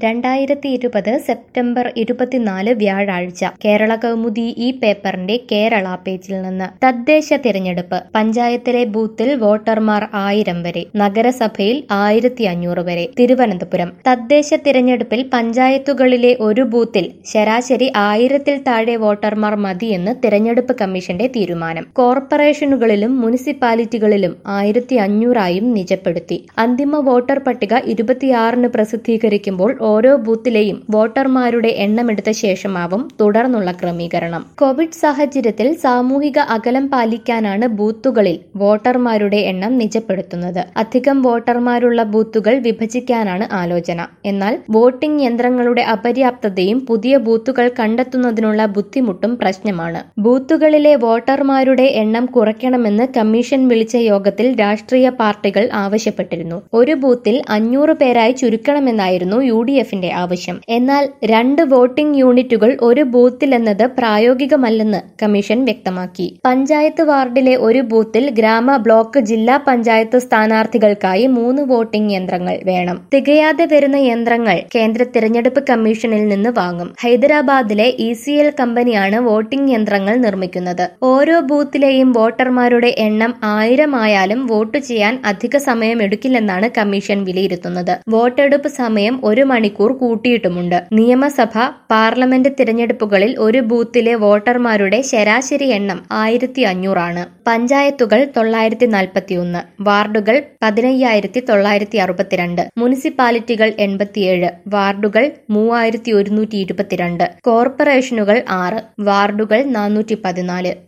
രണ്ടായിരത്തി ഇരുപത് സെപ്റ്റംബർ ഇരുപത്തിനാല് വ്യാഴാഴ്ച കേരള കൗമുദി ഈ പേപ്പറിന്റെ കേരള പേജിൽ നിന്ന് തദ്ദേശ തിരഞ്ഞെടുപ്പ് പഞ്ചായത്തിലെ ബൂത്തിൽ വോട്ടർമാർ ആയിരം വരെ നഗരസഭയിൽ ആയിരത്തി അഞ്ഞൂറ് വരെ തിരുവനന്തപുരം തദ്ദേശ തിരഞ്ഞെടുപ്പിൽ പഞ്ചായത്തുകളിലെ ഒരു ബൂത്തിൽ ശരാശരി ആയിരത്തിൽ താഴെ വോട്ടർമാർ മതിയെന്ന് തിരഞ്ഞെടുപ്പ് കമ്മീഷന്റെ തീരുമാനം കോർപ്പറേഷനുകളിലും മുനിസിപ്പാലിറ്റികളിലും ആയിരത്തി അഞ്ഞൂറായും നിജപ്പെടുത്തി അന്തിമ വോട്ടർ പട്ടിക ഇരുപത്തിയാറിന് പ്രസിദ്ധീകരിക്കുമ്പോൾ ഓരോ ബൂത്തിലെയും വോട്ടർമാരുടെ എണ്ണമെടുത്ത ശേഷമാവും തുടർന്നുള്ള ക്രമീകരണം കോവിഡ് സാഹചര്യത്തിൽ സാമൂഹിക അകലം പാലിക്കാനാണ് ബൂത്തുകളിൽ വോട്ടർമാരുടെ എണ്ണം നിജപ്പെടുത്തുന്നത് അധികം വോട്ടർമാരുള്ള ബൂത്തുകൾ വിഭജിക്കാനാണ് ആലോചന എന്നാൽ വോട്ടിംഗ് യന്ത്രങ്ങളുടെ അപര്യാപ്തതയും പുതിയ ബൂത്തുകൾ കണ്ടെത്തുന്നതിനുള്ള ബുദ്ധിമുട്ടും പ്രശ്നമാണ് ബൂത്തുകളിലെ വോട്ടർമാരുടെ എണ്ണം കുറയ്ക്കണമെന്ന് കമ്മീഷൻ വിളിച്ച യോഗത്തിൽ രാഷ്ട്രീയ പാർട്ടികൾ ആവശ്യപ്പെട്ടിരുന്നു ഒരു ബൂത്തിൽ അഞ്ഞൂറ് പേരായി ചുരുക്കണമെന്നായിരുന്നു യു ഡി എഫിന്റെ ആവശ്യം എന്നാൽ രണ്ട് വോട്ടിംഗ് യൂണിറ്റുകൾ ഒരു ബൂത്തിലെന്നത് പ്രായോഗികമല്ലെന്ന് കമ്മീഷൻ വ്യക്തമാക്കി പഞ്ചായത്ത് വാർഡിലെ ഒരു ബൂത്തിൽ ഗ്രാമ ബ്ലോക്ക് ജില്ലാ പഞ്ചായത്ത് സ്ഥാനാർത്ഥികൾക്കായി മൂന്ന് വോട്ടിംഗ് യന്ത്രങ്ങൾ വേണം തികയാതെ വരുന്ന യന്ത്രങ്ങൾ കേന്ദ്ര തിരഞ്ഞെടുപ്പ് കമ്മീഷനിൽ നിന്ന് വാങ്ങും ഹൈദരാബാദിലെ ഇ സി എൽ കമ്പനിയാണ് വോട്ടിംഗ് യന്ത്രങ്ങൾ നിർമ്മിക്കുന്നത് ഓരോ ബൂത്തിലെയും വോട്ടർമാരുടെ എണ്ണം ആയിരം ആയാലും വോട്ട് ചെയ്യാൻ അധിക സമയം എടുക്കില്ലെന്നാണ് കമ്മീഷൻ വിലയിരുത്തുന്നത് വോട്ടെടുപ്പ് സമയം ഒരു മണിക്കൂർ കൂട്ടിയിട്ടുമുണ്ട് നിയമസഭ പാർലമെന്റ് തിരഞ്ഞെടുപ്പുകളിൽ ഒരു ബൂത്തിലെ വോട്ടർമാരുടെ ശരാശരി എണ്ണം ആയിരത്തി അഞ്ഞൂറാണ് പഞ്ചായത്തുകൾ തൊള്ളായിരത്തി നാൽപ്പത്തിയൊന്ന് വാർഡുകൾ പതിനയ്യായിരത്തി തൊള്ളായിരത്തി അറുപത്തിരണ്ട് മുനിസിപ്പാലിറ്റികൾ എൺപത്തിയേഴ് വാർഡുകൾ മൂവായിരത്തി ഒരുന്നൂറ്റി ഇരുപത്തിരണ്ട് കോർപ്പറേഷനുകൾ ആറ് വാർഡുകൾ നാനൂറ്റി പതിനാല്